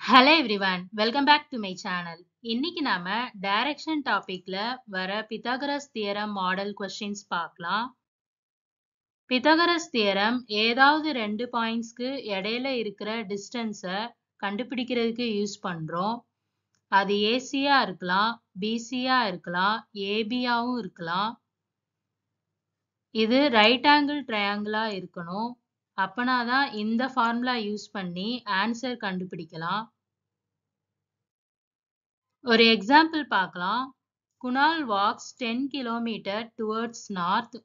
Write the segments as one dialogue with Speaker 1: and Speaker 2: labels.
Speaker 1: hello everyone welcome back to my channel இன்னைக்கு நாம direction டாபிக்ல வர பித்தகரஸ் தியரம் மாடல் கொஸ்டின்ஸ் பார்க்கலாம் பித்தகரஸ் தியரம் ஏதாவது ரெண்டு பாயிண்ட்ஸ்க்கு இடையில இருக்கிற டிஸ்டன்ஸை கண்டுபிடிக்கிறதுக்கு யூஸ் பண்றோம் அது ஏசியா இருக்கலாம் பிசியா இருக்கலாம் ஏபியாவும் இருக்கலாம் இது ரைட் ஆங்கிள் ட்ரையாங்கிளா இருக்கணும் அப்பனா தான் இந்த ஃபார்முலா யூஸ் பண்ணி ஆன்சர் கண்டுபிடிக்கலாம் ஒரு எக்ஸாம்பிள் பார்க்கலாம் Kunal walks ten kilometre towards north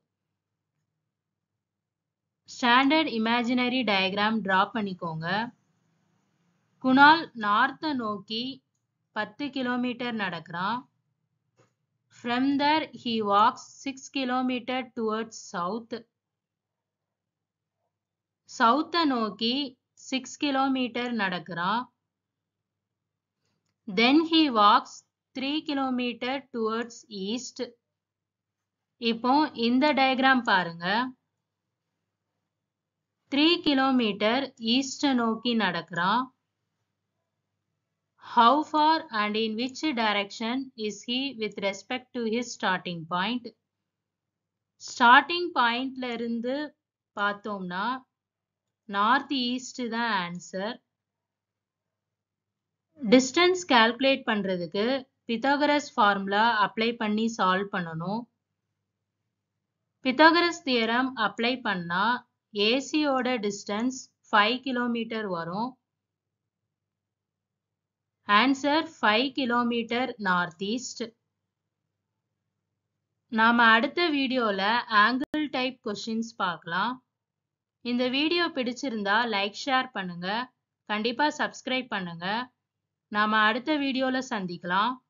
Speaker 1: standard imaginary diagram draw பண்ணிக்கோங்க குணால் நார்த்தை நோக்கி பத்து கிலோமீட்டர் நடக்கிறான் from there he walks six kilometre towards south சவுத்தை நோக்கி சிக்ஸ் கிலோமீட்டர் நடக்கிறான் then he walks three kilometre towards east இப்போ இந்த டயக்ராம் பாருங்க த்ரீ கிலோமீட்டர் ஈஸ்ட நோக்கி நடக்கிறான் how far and in which direction is he with respect to his starting point starting பாயிண்ட்ல இருந்து பார்த்தோம்னா நார்த் ஈஸ்ட் தான் ஆன்சர் டிஸ்டன்ஸ் கால்குலேட் பண்றதுக்கு பித்தாகரஸ் ஃபார்முலா அப்ளை பண்ணி சால்வ் பண்ணணும் பித்தாகரஸ் தியரம் அப்ளை பண்ணா ஏசியோட டிஸ்டன்ஸ் ஃபைவ் கிலோமீட்டர் வரும் answer five kilometre north east நாம அடுத்த வீடியோல ஆங்கிள் டைப் கொஸ்டின்ஸ் பார்க்கலாம் இந்த வீடியோ பிடிச்சிருந்தா லைக் ஷேர் பண்ணுங்க கண்டிப்பா சப்ஸ்கிரைப் பண்ணுங்க நாம அடுத்த வீடியோல சந்திக்கலாம்